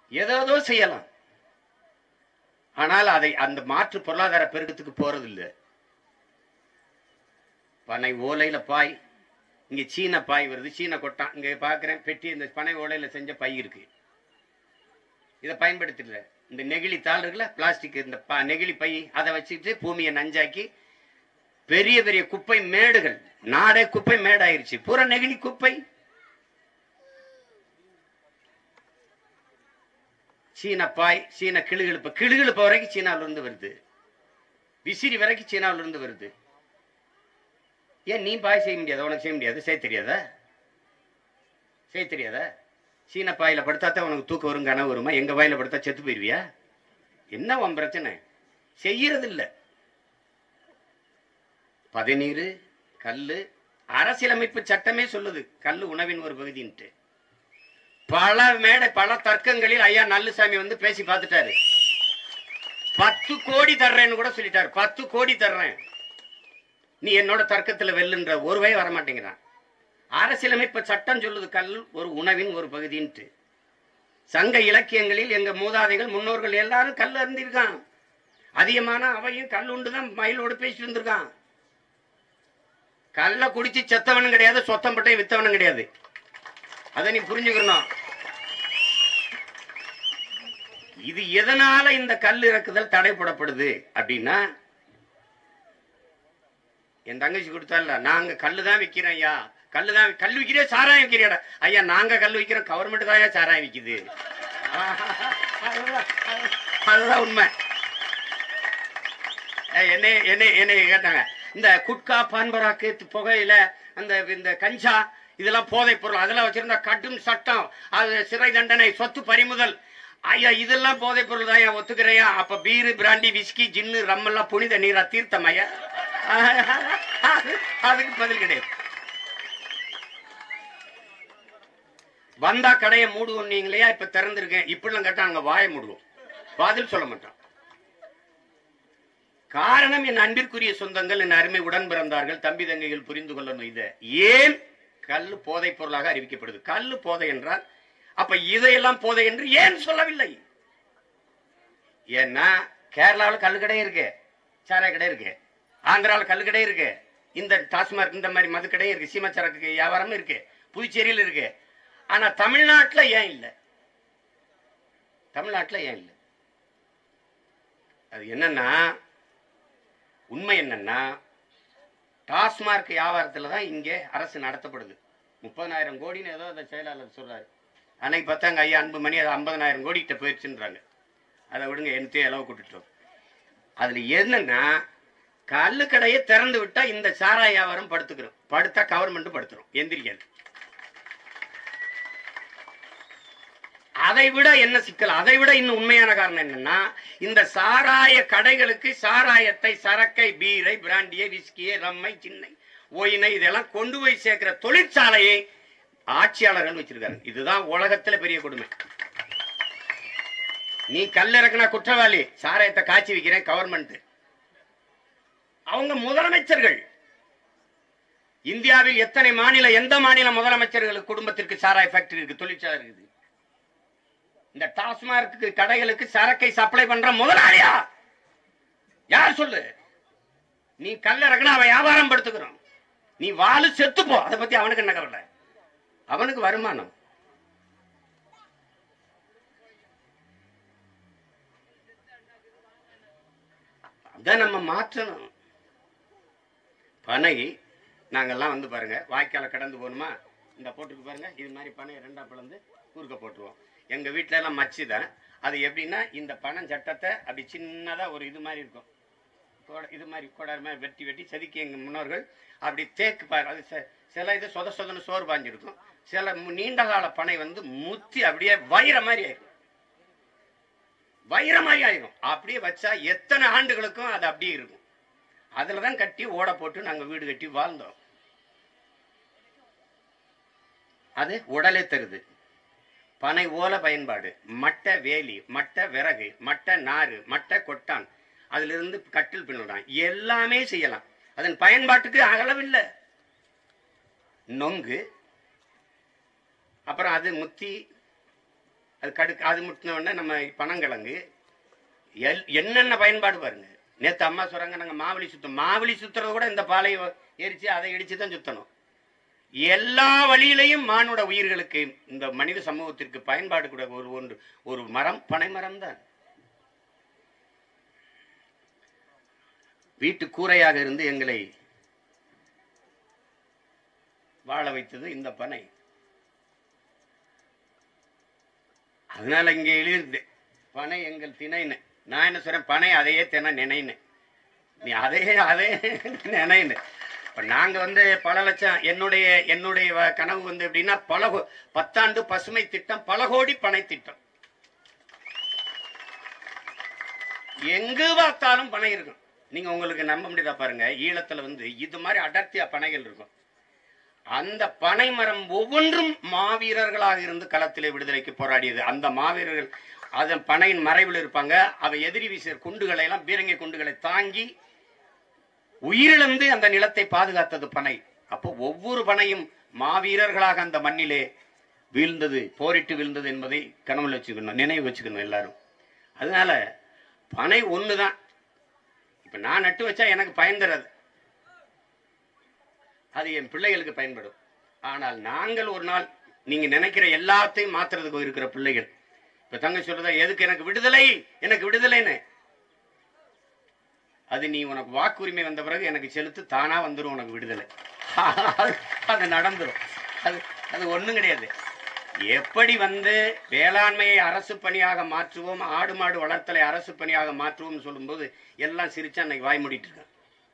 ஏதேதோ செய்யலாம் ஆனால் அதை அந்த மாற்று பொருளாதார பெருக்கத்துக்கு போறதில்ல பனை ஓலையில பாய் இங்க சீன பாய் வருது சீன கொட்டான் இங்க பாக்குறேன் பெட்டி இந்த பனை ஓலையில செஞ்ச பை இருக்கு இதை பயன்படுத்தல இந்த நெகிழி தாள் இருக்குல்ல பிளாஸ்டிக் இந்த ப- நெகிழி பை அதை வச்சுட்டு பூமியை நஞ்சாக்கி பெரிய பெரிய குப்பை மேடுகள் நாடே குப்பை மேடாயிருச்சு பூரா நெகிழி குப்பை சீன பாய் சீன கிளுகிழுப்பு கிளுகிழுப்பு வரைக்கும் சீனாவில இருந்து வருது விசிறி வரைக்கும் சீனாவில இருந்து வருது ஏன் நீ பாய் செய்ய முடியாது உனக்கு செய்ய முடியாது செய்ய தெரியாதா செய்ய தெரியாதா சீன பாயில படுத்தா தான் உனக்கு தூக்கம் வரும் கனவு வருமா எங்க வாயில படுத்தா செத்து போயிருவியா என்ன உன் பிரச்சனை செய்யறது இல்ல பதநீர் கல்லு அரசியலமைப்பு சட்டமே சொல்லுது கல்லு உணவின் ஒரு பகுதின்ட்டு பல மேடை பல தர்க்கங்களில் ஐயா நல்லுசாமி வந்து பேசி பார்த்துட்டாரு பத்து கோடி தர்றேன்னு கூட சொல்லிட்டாரு பத்து கோடி தர்றேன் நீ என்னோட தர்க்கத்துல வெல்லுன்ற ஒரு வய வரமாட்டேங்கிறான் அரசியலமைப்பு சட்டம் சொல்லுது கல் ஒரு உணவின் ஒரு பகுதின்ட்டு சங்க இலக்கியங்களில் எங்க மூதாதைகள் முன்னோர்கள் எல்லாரும் கல் அறிந்திருக்கான் அதிகமான அவையும் கல் உண்டுதான் மயிலோடு பேசிட்டு இருந்திருக்கான் கல்ல குடிச்சு செத்தவனும் கிடையாது சொத்தம் பட்டை வித்தவனும் கிடையாது அதை நீ புரிஞ்சுக்கணும் இது எதனால இந்த கல் இறக்குதல் தடைப்படப்படுது அப்படின்னா என் தங்கச்சி கொடுத்தால நாங்க கல்லு தான் விக்கிறோம் ஐயா கல்லு தான் கல் விக்கிறே சாராயம் விக்கிறியாடா ஐயா நாங்க கல் விக்கிறோம் கவர்மெண்ட் தான் ஐயா சாராயம் விக்குது அதுதான் அதுதான் உண்மை ஏய், என்னை என்னை என்னை கேட்டாங்க இந்த குட்கா பான்பராக்கு புகையில அந்த இந்த கஞ்சா இதெல்லாம் போதைப் பொருள் அதெல்லாம் வச்சிருந்தா கடும் சட்டம் அது சிறை தண்டனை சொத்து பறிமுதல் ஐயா இதெல்லாம் போதைப் பொருள் தான் ஒத்துக்கிறையா அப்ப beer brandy whisky gin rum எல்லாம் புனித நீரா தீர்த்தம் ஐயா அதுக்கு பதில் கிடையாது வந்தா கடையை மூடுவோம் நீங்களையா இப்ப திறந்திருக்கேன் இப்படிலாம் கேட்டா அங்க வாயை மூடுவோம் பதில் சொல்ல மாட்டான் காரணம் என் அன்பிற்குரிய சொந்தங்கள் என் அருமை உடன் பிறந்தார்கள் தம்பி தங்கைகள் புரிந்து கொள்ளணும் இதை ஏன் கல் போதைப் பொருளாக அறிவிக்கப்படுது கல் போதை என்றால் அப்ப இதையெல்லாம் போதை என்று ஏன் சொல்லவில்லை ஏன்னா கேரளாவில் கல் கடை இருக்கு சாராய கடை இருக்கு ஆந்திராவில் கல் கடை இருக்கு இந்த டாஸ்மார்க் இந்த மாதிரி மது கடை இருக்கு சீமச்சரக்கு வியாபாரமும் இருக்கு புதுச்சேரியில் இருக்கு ஆனா தமிழ்நாட்டுல ஏன் இல்லை தமிழ்நாட்டுல ஏன் இல்லை அது என்னன்னா உண்மை என்னன்னா டாஸ்மார்க் வியாபாரத்தில் தான் இங்கே அரசு நடத்தப்படுது முப்பதனாயிரம் கோடின்னு ஏதோ அந்த செயலாளர் சொல்றாரு அன்னைக்கு பார்த்தாங்க ஐயா அன்புமணி அது ஐம்பதனாயிரம் கோடிக்கிட்ட போயிடுச்சுன்றாங்க அதை விடுங்க என்னத்தையும் அளவு கூட்டுட்டோம் அதுல என்னன்னா கல்லு கடையை திறந்து விட்டா இந்த சாராய வியாபாரம் படுத்துக்கிறோம் படுத்தா கவர்மெண்ட் படுத்துரும் எந்திரிக்காது அதை விட என்ன சிக்கல் அதை விட இன்னும் உண்மையான காரணம் என்னன்னா இந்த சாராய கடைகளுக்கு சாராயத்தை சரக்கை பீரை பிராண்டியை விஸ்கியை ரம்மை சின்னை ஒயினை இதெல்லாம் கொண்டு போய் சேர்க்கிற தொழிற்சாலையை ஆட்சியாளர்கள் வச்சிருக்காங்க இதுதான் உலகத்துல பெரிய கொடுமை நீ கல் இறக்குனா குற்றவாளி சாராயத்தை காய்ச்சி வைக்கிறேன் கவர்மெண்ட் அவங்க முதலமைச்சர்கள் இந்தியாவில் எத்தனை மாநில எந்த மாநில முதலமைச்சர்களுக்கு குடும்பத்திற்கு சாராய ஃபேக்டரி இருக்கு தொழிற்சாலை இருக்குது இந்த டாஸ்மார்க் கடைகளுக்கு சரக்கை சப்ளை பண்ற முதலாளியா யார் சொல்லு நீ கல்ல இறக்குனா அவன் வியாபாரம் படுத்துக்கிறோம் நீ வாழு செத்து போ அதை பத்தி அவனுக்கு என்ன கவலை அவனுக்கு வருமானம் அதான் நம்ம மாற்றணும் பனை நாங்கெல்லாம் வந்து பாருங்க வாய்க்கால கடந்து போகணுமா இந்த போட்டுக்கு பாருங்க இது மாதிரி பனை ரெண்டா பிளந்து குறுக்க போட்டுருவோம் எங்க வீட்ல எல்லாம் மச்சி தான் அது எப்படின்னா இந்த பனம் சட்டத்தை அப்படி சின்னதா ஒரு இது மாதிரி இருக்கும் கோட- இது மாதிரி கோடாரி மாதிரி வெட்டி வெட்டி செதுக்கி எங்க முன்னோர்கள் அப்படி தேக்கு பாரு அது செ- சில இது சொத சொதன்னு சோறு பாஞ்சிருக்கும் சில மு- நீண்ட கால பனை வந்து முத்தி அப்படியே வைர மாதிரி ஆயிரும் வைர மாதிரி ஆயிரும் அப்படியே வச்சா எத்தனை ஆண்டுகளுக்கும் அது அப்படியே இருக்கும் அதுல தான் கட்டி ஓட போட்டு நாங்க வீடு கட்டி வாழ்ந்தோம் அது உடலே தருது பனை ஓல பயன்பாடு மட்டை வேலி மட்டை விறகு மட்டை நாறு மட்டை கொட்டான் அதுல இருந்து கட்டில் பின்னலாம் எல்லாமே செய்யலாம் அதன் பயன்பாட்டுக்கு அளவில்லை நொங்கு அப்புறம் அது முத்தி அது கடுக்கு அது முட்டின உடனே நம்ம பனங்கிழங்கு எல் என்னென்ன பயன்பாடு பாருங்க நேத்து அம்மா சொல்றாங்க நாங்க மாவலி சுத்தம் மாவலி சுத்துறது கூட இந்த பாலையை எரிச்சு அதை இடிச்சு தான் சுத்தணும் எல்லா வழியிலையும் மானுட உயிர்களுக்கு இந்த மனித சமூகத்திற்கு பயன்பாடு கூட ஒரு ஒன்று ஒரு மரம் பனை மரம் தான் வீட்டு கூரையாக இருந்து எங்களை வாழ வைத்தது இந்த பனை அதனால இங்க எழுதிருது பனை எங்கள் திணைன்னு நான் என்ன சொல்றேன் பனை அதையே தின நினைன்னு நீ அதையே அதே நினைன்னு இப்ப நாங்க வந்து பல லட்சம் என்னுடைய என்னுடைய வ- கனவு வந்து எப்படின்னா பல கோ- பத்தாண்டு பசுமை திட்டம் பல கோடி பனை திட்டம் எங்கு பார்த்தாலும் பனை இருக்கும் நீங்க உங்களுக்கு நம்ப முடியுதா பாருங்க ஈழத்துல வந்து இது மாதிரி அடர்த்தியா பனைகள் இருக்கும் அந்த பனை மரம் ஒவ்வொன்றும் மாவீரர்களாக இருந்து களத்திலே விடுதலைக்கு போராடியது அந்த மாவீரர்கள் அதன் பனையின் மறைவில் இருப்பாங்க அவை எதிரி வீசிய குண்டுகளை எல்லாம் பீரங்கி குண்டுகளை தாங்கி உயிரிழந்து அந்த நிலத்தை பாதுகாத்தது பனை அப்போ ஒவ்வொரு பனையும் மாவீரர்களாக அந்த மண்ணிலே வீழ்ந்தது போரிட்டு வீழ்ந்தது என்பதை கனவுல வச்சுக்கணும் நினைவு வச்சுக்கணும் எல்லாரும் அதனால பனை ஒண்ணுதான் இப்ப நான் நட்டு வச்சா எனக்கு பயன் தராது அது என் பிள்ளைகளுக்கு பயன்படும் ஆனால் நாங்கள் ஒரு நாள் நீங்க நினைக்கிற எல்லாத்தையும் மாத்துறதுக்கு இருக்கிற பிள்ளைகள் இப்ப தங்க சொல்றதா எதுக்கு எனக்கு விடுதலை எனக்கு விடுதலைன்னு அது நீ உனக்கு வாக்குரிமை வந்த பிறகு எனக்கு செலுத்து தானா வந்துடும் உனக்கு விடுதலை அது நடந்துரும் அது அது ஒண்ணும் கிடையாது எப்படி வந்து வேளாண்மையை அரசு பணியாக மாற்றுவோம் ஆடு மாடு வளர்த்தலை அரசு பணியாக மாற்றுவோம் சொல்லும்போது எல்லாம் சிரிச்சா அன்னைக்கு வாய் மூடிட்டு இருக்கான்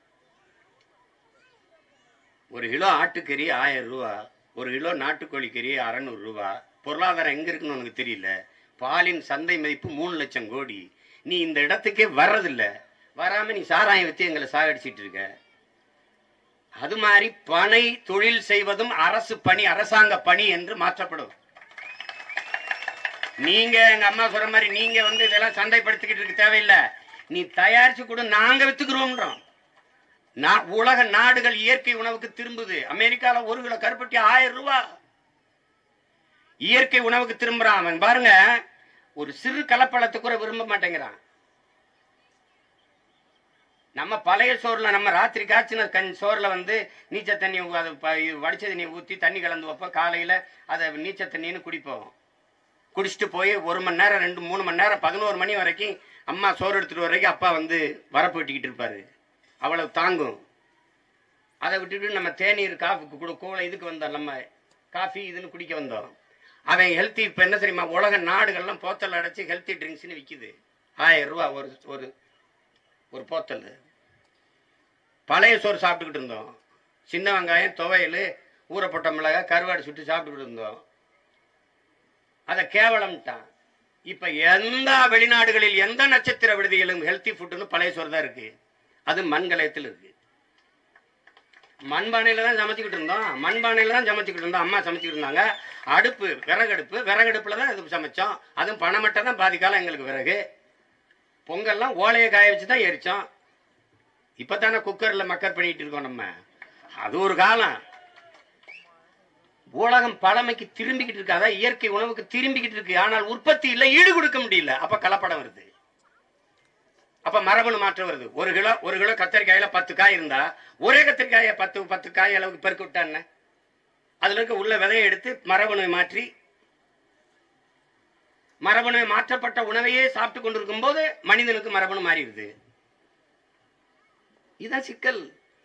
ஒரு கிலோ ஆட்டுக்கறி ஆயிரம் ரூபா ஒரு கிலோ நாட்டுக்கோழி கறி அறநூறு ரூபா பொருளாதாரம் எங்க இருக்குன்னு உனக்கு தெரியல பாலின் சந்தை மதிப்பு மூணு லட்சம் கோடி நீ இந்த இடத்துக்கே வர்றதில்ல வராம நீ சாராயம் வித்து எங்களை சாகடிச்சிட்டு இருக்க அது மாதிரி பனை தொழில் செய்வதும் அரசு பணி அரசாங்க பணி என்று மாற்றப்படும் நீங்க எங்க அம்மா சொல்ற மாதிரி நீங்க வந்து இதெல்லாம் சந்தைப்படுத்திக்கிட்டு இருக்க தேவையில்லை நீ தயாரிச்சு கொடு நாங்க வித்துக்கிறோம்ன்றோம் நா- உலக நாடுகள் இயற்கை உணவுக்கு திரும்புது அமெரிக்கால ஒரு கிலோ கருப்பட்டி ஆயிரம் ரூபாய் இயற்கை உணவுக்கு திரும்புறான் அவன் பாருங்க ஒரு சிறு கலப்பழத்தை கூட விரும்ப மாட்டேங்கிறான் நம்ம பழைய சோறுல நம்ம ராத்திரி காய்ச்சின கண் சோறுல வந்து நீச்ச தண்ணி ஊ- அது ப- இது வடிச்ச தண்ணியை ஊத்தி தண்ணி கலந்து வைப்போம் காலையில அதை நீச்ச தண்ணின்னு குடிப்போம் குடிச்சிட்டு போய் ஒரு மணி நேரம் ரெண்டு மூணு மணி நேரம் பதினோரு மணி வரைக்கும் அம்மா சோறு எடுத்துட்டு வர வரைக்கும் அப்பா வந்து வரப்பு வெட்டிக்கிட்டு இருப்பாரு அவ்வளவு தாங்கும் அதை விட்டுட்டு நம்ம தேநீர் காஃபி கூட கோலை இதுக்கு வந்தோம் நம்ம காஃபி இதுன்னு குடிக்க வந்தோம் அவன் ஹெல்த்தி இப்போ என்ன தெரியுமா உலக நாடுகள்லாம் போத்தல் அடைச்சி ஹெல்த்தி ட்ரிங்க்ஸ்னு விற்கிது ஆயிரம் ரூபா ஒரு ஒரு ஒரு போத்தல் பழைய சோறு சாப்பிட்டுக்கிட்டு இருந்தோம் சின்ன வெங்காயம் துவையல் ஊறப்பட்ட மிளகாய் கருவாடு சுட்டு சாப்பிட்டுக்கிட்டு இருந்தோம் அதை கேவலம்ட்டான் இப்ப எந்த வெளிநாடுகளில் எந்த நட்சத்திர விடுதிகளும் ஹெல்த்தி ஃபுட்னு பழைய சோறு தான் இருக்கு அது மண்கலயத்தில் இருக்கு மண்பானையில தான் சமைச்சுக்கிட்டு இருந்தோம் மண்பானையில தான் சமைச்சுக்கிட்டு இருந்தோம் அம்மா சமைச்சுக்கிட்டு இருந்தாங்க அடுப்பு விறகடுப்பு விறகடுப்புல தான் இது சமைச்சோம் அதுவும் பணமட்டை தான் பாதி காலம் எங்களுக்கு விறகு பொங்கல்லாம் ஓலையை காய வச்சு தான் எரிச்சோம் இப்பதானே குக்கர்ல மக்கர் பண்ணிட்டு இருக்கோம் நம்ம அது ஒரு காலம் உலகம் பழமைக்கு திரும்பிக்கிட்டு இருக்கு அதான் இயற்கை உணவுக்கு திரும்பிக்கிட்டு இருக்கு ஆனால் உற்பத்தி இல்லை ஈடு கொடுக்க முடியல அப்ப கலப்படம் வருது அப்ப மரபணு மாற்றம் வருது ஒரு கிலோ ஒரு கிலோ கத்திரிக்காயில பத்து காய் இருந்தா ஒரே கத்திரிக்காய பத்து பத்து காய் அளவுக்கு பெருக்கு விட்டான்னு அதுல இருக்க உள்ள விதையை எடுத்து மரபணுவை மாற்றி மரபணு மாற்றப்பட்ட உணவையே சாப்பிட்டு கொண்டிருக்கும் போது மனிதனுக்கு மரபணு மாறிடுது இதுதான் சிக்கல்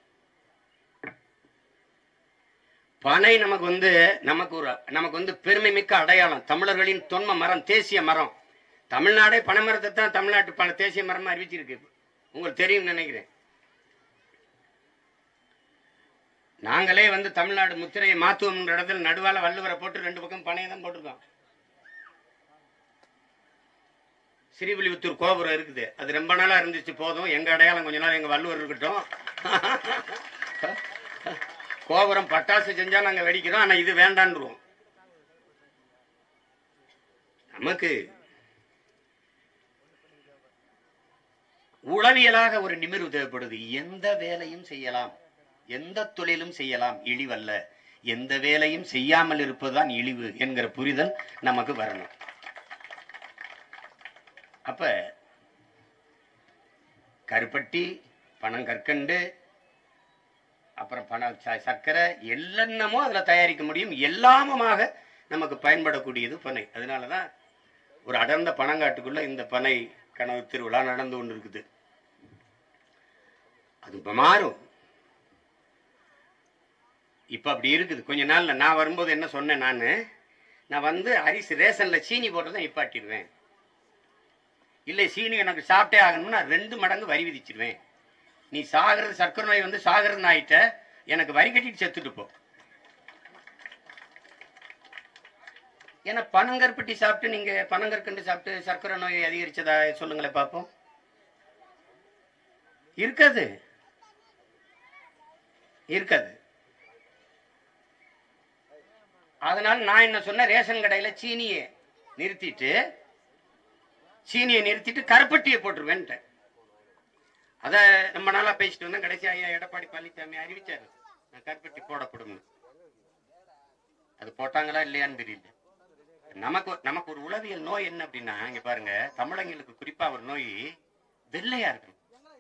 பனை நமக்கு வந்து நமக்கு ஒரு நமக்கு வந்து பெருமை மிக்க அடையாளம் தமிழர்களின் தொன்ம மரம் தேசிய மரம் தமிழ்நாடே பனை மரத்தை தான் தமிழ்நாட்டு பல தேசிய மரமா அறிவிச்சிருக்கு உங்களுக்கு தெரியும் நினைக்கிறேன் நாங்களே வந்து தமிழ்நாடு முத்திரையை மாத்துவோம்ன்ற இடத்துல நடுவால வள்ளுவரை போட்டு ரெண்டு பக்கம் பனையை தான் போட்டிருக்கோம் ஸ்ரீவில்லிபுத்தூர் கோபுரம் இருக்குது அது ரொம்ப நாளா இருந்துச்சு போதும் எங்க அடையாளம் கொஞ்ச நாள் எங்க வள்ளுவர் இருக்கட்டும் கோபுரம் பட்டாசு செஞ்சா நாங்க வெடிக்கிறோம் ஆனா இது வேண்டான்றுவோம் நமக்கு உளவியலாக ஒரு நிமிர்வு தேவைப்படுது எந்த வேலையும் செய்யலாம் எந்த தொழிலும் செய்யலாம் இழிவல்ல எந்த வேலையும் செய்யாமல் இருப்பதுதான் இழிவு என்கிற புரிதல் நமக்கு வரணும் அப்ப கருப்பட்டி பனங்கற்கண்டு அப்புறம் பண ச- சர்க்கரை எல்லாமோ அதுல தயாரிக்க முடியும் எல்லாமுமாக நமக்கு பயன்படக்கூடியது பனை அதனாலதான் ஒரு அடர்ந்த பனங்காட்டுக்குள்ள இந்த பனை கனவு திருவிழா நடந்து கொண்டு இருக்குது அது இப்ப மாறும் இப்ப அப்படி இருக்குது கொஞ்ச நாள்ல நான் வரும்போது என்ன சொன்னேன் நானு நான் வந்து அரிசி ரேஷன்ல சீனி போடுறதை நிப்பாட்டிடுவேன் இல்லை சீனி எனக்கு சாப்பிட்டே ஆகணும்னா ரெண்டு மடங்கு வரி விதிச்சிடுவேன் நீ சாகிறது சர்க்கரை நோய் வந்து சாகிறது ஆயிட்ட எனக்கு வரி கட்டிட்டு செத்துட்டு போ ஏன்னா பனங்கற்பட்டி சாப்பிட்டு நீங்க பனங்கற்கண்டு சாப்பிட்டு சர்க்கரை நோய் அதிகரிச்சதா சொல்லுங்களேன் பார்ப்போம் இருக்காது இருக்காது அதனால நான் என்ன சொன்னேன் ரேஷன் கடையில சீனியை நிறுத்திட்டு சீனியை நிறுத்திட்டு கருப்பட்டியை போட்டுருவேன்ட்டேன் அத ரொம்ப நாளா பேசிட்டு வந்தேன் கடைசி ஐயா எடப்பாடி பழனிசாமி அறிவிச்சாரு நான் கருப்பட்டி போடப்படும் அது போட்டாங்களா இல்லையான்னு தெரியல நமக்கு ஒரு- நமக்கு ஒரு உளவியல் நோய் என்ன அப்படின்னா இங்க பாருங்க தமிழங்களுக்கு குறிப்பா ஒரு நோய் வெள்ளையா இருக்கணும்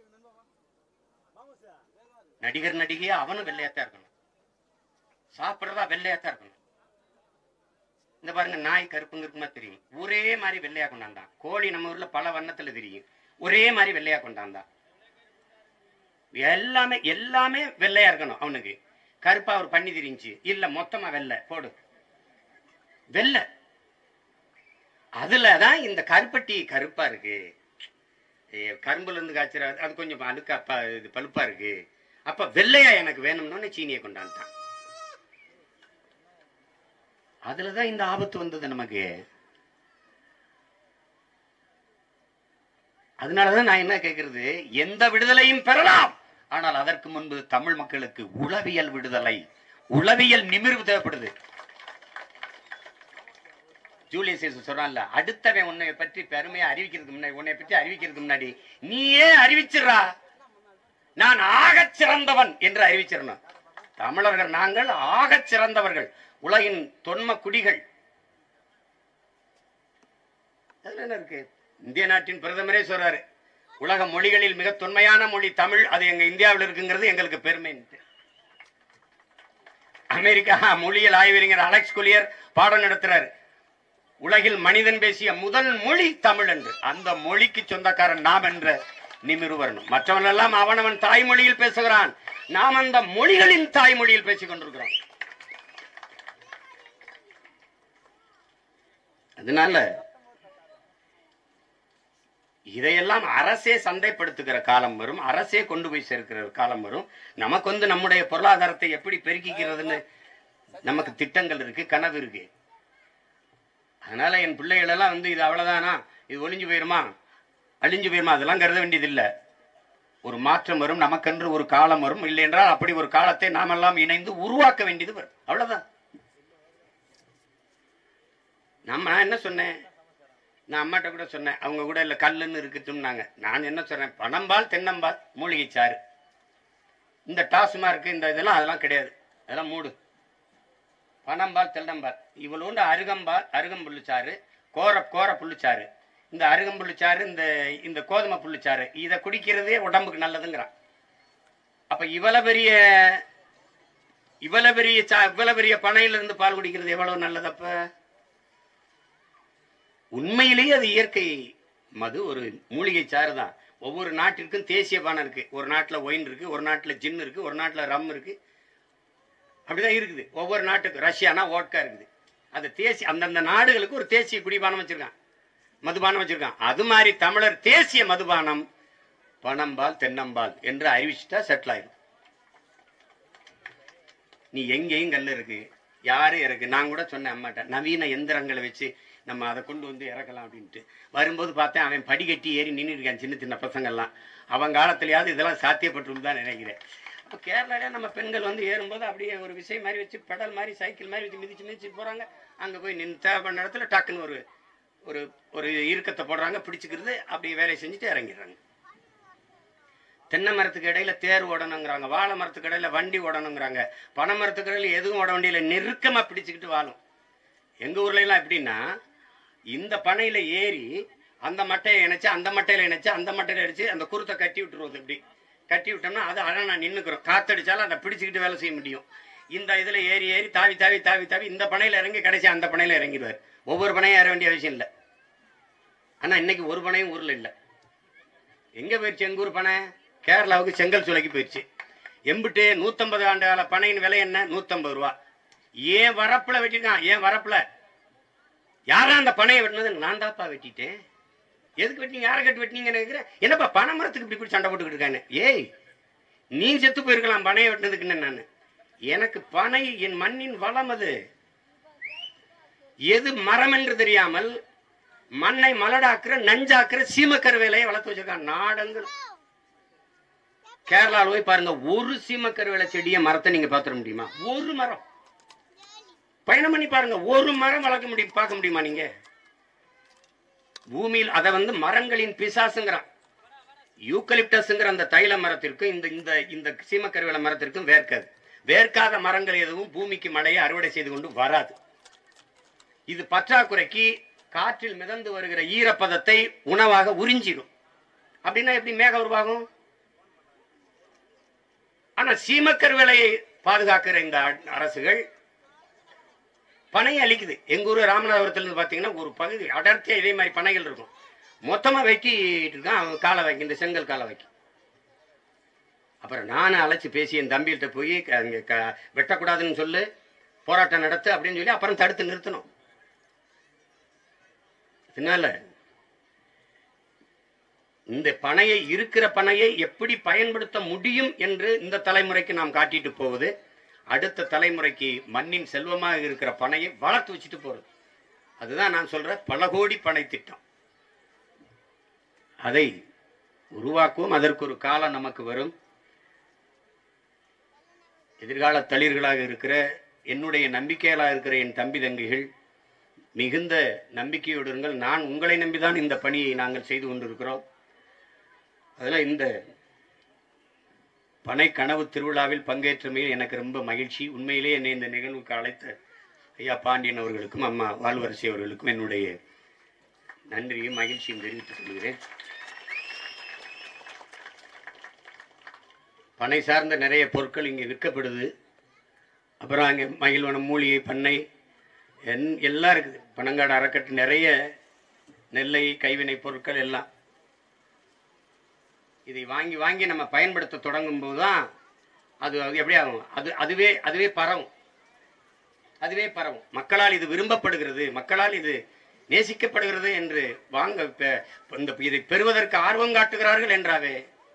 நடிகர் நடிகையா அவனும் வெள்ளையாத்தான் இருக்கணும் சாப்பிடுறதா வெள்ளையாத்தான் இருக்கணும் இந்த பாருங்க நாய் கருப்புங்க இருக்குமா தெரியும் ஒரே மாதிரி வெள்ளையா கொண்டாந்தான் கோழி நம்ம ஊர்ல பல வண்ணத்துல தெரியும் ஒரே மாதிரி வெள்ளையா கொண்டாந்தான் எல்லாமே எல்லாமே வெள்ளையா இருக்கணும் அவனுக்கு கருப்பா ஒரு பண்ணி தெரிஞ்சு இல்ல மொத்தமா வெள்ளை போடு வெள்ளை அதுலதான் இந்த கருப்பட்டி கருப்பா இருக்கு ஏ, கரும்புல இருந்து காய்ச்சற அது கொஞ்சம் அழுக்கா ப- இது பழுப்பா இருக்கு அப்ப வெள்ளையா எனக்கு வேணும்னு சீனியை கொண்டாந்துட்டான் அதுலதான் இந்த ஆபத்து வந்தது நமக்கு அதனாலதான் நான் என்ன கேட்கிறது எந்த விடுதலையும் பெறலாம் ஆனால் அதற்கு முன்பு தமிழ் மக்களுக்கு உளவியல் விடுதலை உளவியல் நிமிர்வு தேவைப்படுது ஜூலியஸ் சீசர் சொல்றான்ல அடுத்தவன் உன்னை பற்றி பெருமையா அறிவிக்கிறதுக்கு முன்னாடி உன்னை பற்றி அறிவிக்கிறதுக்கு முன்னாடி நீயே அறிவிச்சிடுறா நான் ஆகச் சிறந்தவன் என்று அறிவிச்சிடணும் தமிழர்கள் நாங்கள் ஆகச் சிறந்தவர்கள் உலகின் தொன்ம குடிகள் அதுல என்ன இருக்கு இந்திய நாட்டின் பிரதமரே சொல்றாரு உலக மொழிகளில் மிக தொன்மையான மொழி தமிழ் அது எங்க இந்தியாவில் இருக்குங்கிறது எங்களுக்கு பெருமை அமெரிக்கா மொழியியல் ஆய்வறிஞர் அலெக்ஸ் குலியர் பாடம் நடத்துறாரு உலகில் மனிதன் பேசிய முதல் மொழி தமிழ் என்று அந்த மொழிக்கு சொந்தக்காரன் நாம் என்ற நிமிரு வரணும் மற்றவன் எல்லாம் அவனவன் தாய்மொழியில் பேசுகிறான் நாம் அந்த மொழிகளின் தாய்மொழியில் பேசிக் கொண்டிருக்கிறோம் அதனால இதையெல்லாம் அரசே சந்தைப்படுத்துகிற காலம் வரும் அரசே கொண்டு போய் சேர்க்கிற காலம் வரும் நமக்கு வந்து நம்முடைய பொருளாதாரத்தை எப்படி பெருக்கிக்கிறதுன்னு நமக்கு திட்டங்கள் இருக்கு கனவு இருக்கு அதனால என் பிள்ளைகள் எல்லாம் வந்து இது அவ்வளவுதானா இது ஒளிஞ்சு போயிருமா அழிஞ்சு போயிருமா அதெல்லாம் கருத வேண்டியதில்லை ஒரு மாற்றம் வரும் நமக்கென்று ஒரு காலம் வரும் இல்லை என்றால் அப்படி ஒரு காலத்தை நாமெல்லாம் இணைந்து உருவாக்க வேண்டியது வரும் அவ்வளவுதான் நம்ம நான் என்ன சொன்னேன் நான் அம்மாட்ட கூட சொன்னேன் அவங்க கூட இல்லை கல்லுன்னு இருக்கட்டும்னாங்க நான் என்ன சொன்னேன் பனம்பால் தென்னம்பால் மூலிகை சாறு இந்த டாஸ்மார்க் இந்த இதெல்லாம் அதெல்லாம் கிடையாது அதெல்லாம் மூடு பனம்பால் தென்னம்பால் இவ்வளோண்டு அருகம்பால் அருகம்புல்லு சாறு கோர கோர புல்லுச்சாறு இந்த அருகம்புல்லு சாறு இந்த இந்த கோதுமை புல்லுச்சாறு இதை குடிக்கிறதே உடம்புக்கு நல்லதுங்கிறான் அப்ப இவ்வளவு பெரிய இவ்வளவு பெரிய சா இவ்வளவு பெரிய பனையில இருந்து பால் குடிக்கிறது எவ்வளவு நல்லது அப்ப உண்மையிலேயே அது இயற்கை மது ஒரு மூலிகை சாறு தான் ஒவ்வொரு நாட்டிற்கும் தேசிய பானம் இருக்கு ஒரு நாட்டில் ஒயின் இருக்கு ஒரு நாட்டில் ஜின் இருக்கு ஒரு நாட்டில் ரம் இருக்கு அப்படிதான் இருக்குது ஒவ்வொரு நாட்டுக்கு ரஷ்யானா ஓட்கா இருக்குது அந்த தேசிய அந்தந்த நாடுகளுக்கு ஒரு தேசிய குடிபானம் வச்சிருக்கான் மதுபானம் வச்சிருக்கான் அது மாதிரி தமிழர் தேசிய மதுபானம் பனம்பால் தென்னம்பால் என்று அறிவிச்சுட்டா செட்டில் ஆயிடும் நீ எங்கேயும் கல் இருக்கு யாரு இருக்கு நான் கூட சொன்னேன் அம்மாட்ட நவீன எந்திரங்களை வச்சு நம்ம அதை கொண்டு வந்து இறக்கலாம் அப்படின்ட்டு வரும்போது பார்த்தேன் அவன் படிக்கட்டி ஏறி நின்று இருக்கான் சின்ன சின்ன பசங்கள்லாம் அவன் காலத்துலயாவது இதெல்லாம் சாத்தியப்பட்டு தான் நினைக்கிறேன் அப்போ கேரளால நம்ம பெண்கள் வந்து ஏறும்போது அப்படியே ஒரு விஷயம் மாதிரி வச்சு பெடல் மாதிரி சைக்கிள் மாதிரி வச்சு மிதிச்சு மிதிச்சு போறாங்க அங்கே போய் நின்று தேவைப்பட்ட இடத்துல டக்குன்னு ஒரு ஒரு ஒரு இறுக்கத்தை போடுறாங்க பிடிச்சிக்கிறது அப்படியே வேலையை செஞ்சுட்டு இறங்கிடுறாங்க தென்னை மரத்துக்கு இடையில தேர் ஓடணுங்கிறாங்க வாழை மரத்துக்கு இடையில வண்டி ஓடணுங்கிறாங்க பனை மரத்துக்கு இடையில எதுவும் ஓட வண்டியில நெருக்கமா பிடிச்சுக்கிட்டு வாழும் எங்க ஊர்ல எல்லாம் எப்படின்னா இந்த பனையில ஏறி அந்த மட்டையை இணைச்சு அந்த மட்டையில இணைச்சு அந்த மட்டையில அடிச்சு அந்த குருத்தை கட்டி விட்டுருவது இப்படி கட்டி விட்டோம்னா அது அழகா நின்னுக்கிறோம் காத்தடிச்சாலும் அதை பிடிச்சிக்கிட்டு வேலை செய்ய முடியும் இந்த இதுல ஏறி ஏறி தாவி தாவி தாவி தாவி இந்த பனையில இறங்கி கடைசி அந்த பனையில இறங்கிடுவார் ஒவ்வொரு பனையும் ஏற வேண்டிய அவசியம் இல்லை ஆனா இன்னைக்கு ஒரு பனையும் ஊர்ல இல்லை எங்க போயிடுச்சு எங்க ஊர் பனை கேரளாவுக்கு செங்கல் சூளைக்கு போயிடுச்சு எம்பிட்டு நூத்தம்பது ஆண்டு கால பனையின் விலை என்ன நூத்தம்பது ரூபா ஏன் வரப்புல வெட்டிருக்கான் ஏன் வரப்புல யாரா அந்த பனையை வெட்டினது நான் தாப்பா வெட்டிட்டேன் எதுக்கு வெட்டினீங்க யாரை கட்டி வெட்டினீங்கன்னு கேட்கிறேன் என்னப்பா பனை மரத்துக்கு இப்படி இப்படி சண்டை போட்டுக்கிட்டு இருக்கானே ஏய் நீ செத்து போயிருக்கலாம் பனையை வெட்டினதுக்குன்னு நான் எனக்கு பனை என் மண்ணின் வளம் அது எது மரம் என்று தெரியாமல் மண்ணை மலடாக்குற நஞ்சாக்குற சீமக்கரு வேலையை வளர்த்து வச்சிருக்கான் நாடங்கள் கேரளாவில் போய் பாருங்க ஒரு சீமக்கரு வேலை செடிய மரத்தை நீங்க பார்த்துட முடியுமா ஒரு மரம் பயணம் பண்ணி பாருங்க ஒரு மரம் வளர்க்க முடியும் பார்க்க முடியுமா நீங்க பூமியில் அதை வந்து மரங்களின் பிசாசுங்கிறான் யூக்கலிப்டஸ்ங்கிற அந்த தைல மரத்திற்கும் இந்த இந்த இந்த சீமக்கருவேல மரத்திற்கும் வேர்க்காது வேர்க்காத மரங்கள் எதுவும் பூமிக்கு மழையை அறுவடை செய்து கொண்டு வராது இது பற்றாக்குறைக்கு காற்றில் மிதந்து வருகிற ஈரப்பதத்தை உணவாக உறிஞ்சிடும் அப்படின்னா எப்படி மேகம் உருவாகும் ஆனா சீமக்கருவேலையை பாதுகாக்கிற இந்த அ- அரசுகள் பனையை அழிக்குது எங்க ஊர் ராமநாதபுரத்துல இருந்து பாத்தீங்கன்னா ஒரு பகுதி அடர்த்தியா இதே மாதிரி பனைகள் இருக்கும் மொத்தமா வெட்டிட்டு இருக்கான் அவன் காலை வைக்க இந்த செங்கல் காலை வைக்க அப்புறம் நானும் அழைச்சு பேசி என் தம்பிகிட்ட போய் க- அங்க க- வெட்டக்கூடாதுன்னு சொல்லு போராட்டம் நடத்து அப்படின்னு சொல்லி அப்புறம் தடுத்து நிறுத்தணும் அதனால இந்த பனையை இருக்கிற பனையை எப்படி பயன்படுத்த முடியும் என்று இந்த தலைமுறைக்கு நாம் காட்டிட்டு போவது அடுத்த தலைமுறைக்கு மண்ணின் செல்வமாக இருக்கிற பனையை வளர்த்து வச்சுட்டு போறது அதுதான் நான் சொல்ற பல கோடி பனை திட்டம் அதை உருவாக்குவோம் அதற்கு ஒரு காலம் நமக்கு வரும் எதிர்கால தளிர்களாக இருக்கிற என்னுடைய நம்பிக்கைகளாக இருக்கிற என் தம்பி தங்கைகள் மிகுந்த நம்பிக்கையோடு இருங்கள் நான் உங்களை நம்பிதான் இந்த பணியை நாங்கள் செய்து கொண்டிருக்கிறோம் அதில் இந்த பனை கனவு திருவிழாவில் பங்கேற்றமையில் எனக்கு ரொம்ப மகிழ்ச்சி உண்மையிலே என்னை இந்த நிகழ்வுக்கு அழைத்த ஐயா பாண்டியன் அவர்களுக்கும் அம்மா வாழ்வரசி அவர்களுக்கும் என்னுடைய நன்றியும் மகிழ்ச்சியும் தெரிவித்துக் கொள்கிறேன் பனை சார்ந்த நிறைய பொருட்கள் இங்கே விற்கப்படுது அப்புறம் அங்கே மகிழ்வனம் மூலிகை பண்ணை என் எல்லாம் இருக்குது பனங்காடு அறக்கட்டு நிறைய நெல்லை கைவினை பொருட்கள் எல்லாம் இதை வாங்கி வாங்கி நம்ம பயன்படுத்த தொடங்கும் போதுதான் அது அது எப்படி ஆகும் அது அதுவே அதுவே பரவும் அதுவே பரவும் மக்களால் இது விரும்பப்படுகிறது மக்களால் இது நேசிக்கப்படுகிறது என்று வாங்க பெ- இந்த இதை பெறுவதற்கு ஆர்வம் காட்டுகிறார்கள் என்றாவே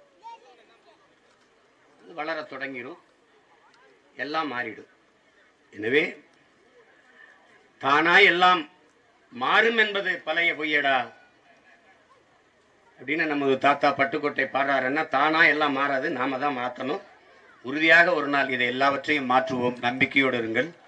அது வளரத் தொடங்கிடும் எல்லாம் மாறிடும் எனவே தானாய் எல்லாம் மாறும் என்பது பழைய பொய்யடா அப்படின்னு நமது தாத்தா பட்டுக்கோட்டை பாடுறாருன்னா தானா எல்லாம் மாறாது நாம தான் மாற்றணும் உறுதியாக ஒரு நாள் இதை எல்லாவற்றையும் மாற்றுவோம் நம்பிக்கையோடு இருங்கள்